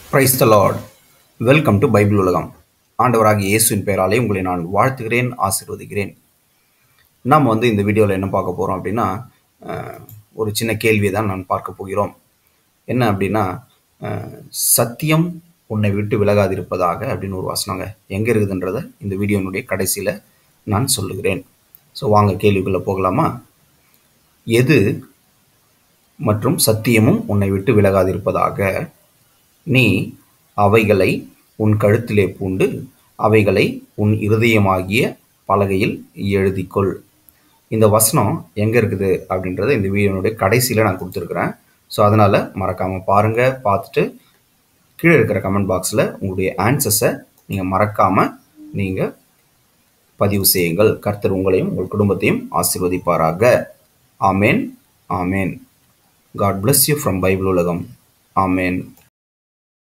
price the Lord welcome to Bible உலகம் ஆண்டவராகிய இயேசுவின் பெயராலே உங்களை நான் வாழ்த்துகிறேன் ஆசீர்வதிக்கிறேன் நாம் வந்து இந்த வீடியோவில் என்ன பார்க்க போகிறோம் அப்படின்னா அஹ், ஒரு சின்ன கேள்வியை தான் நான் பார்க்க போகிறோம் என்ன அப்படின்னா அஹ், சத்தியம் உன்னை விட்டு விலகாதிருப்பதாக அப்படின்னு ஒரு வசனங்க எங்கே இருக்குதுன்றதை இந்த வீடியோனுடைய கடைசியில் நான் சொல்லுகிறேன் ஸோ வாங்க கேள்விக்குள்ளே போகலாமா எது மற்றும் சத்தியமும் உன்னை விட்டு விலகாதிருப்பதாக நீ அவைகளை உன் கழுத்திலே பூண்டு அவைகளை உன் இருதயமாகிய பலகையில் எழுதிக்கொள் இந்த வசனம் எங்கே இருக்குது அப்படின்றத இந்த வீடியோனுடைய கடைசியில் நான் கொடுத்துருக்குறேன் ஸோ அதனால் மறக்காமல் பாருங்கள் பார்த்துட்டு கீழே இருக்கிற கமெண்ட் பாக்ஸில் உங்களுடைய ஆன்சர்ஸை நீங்கள் மறக்காமல் நீங்கள் பதிவு செய்யுங்கள் கர்த்தர் உங்களையும் உங்கள் குடும்பத்தையும் ஆசீர்வதிப்பாராக ஆமேன் ஆமேன் God bless you from Bible உலகம் ஆமேன்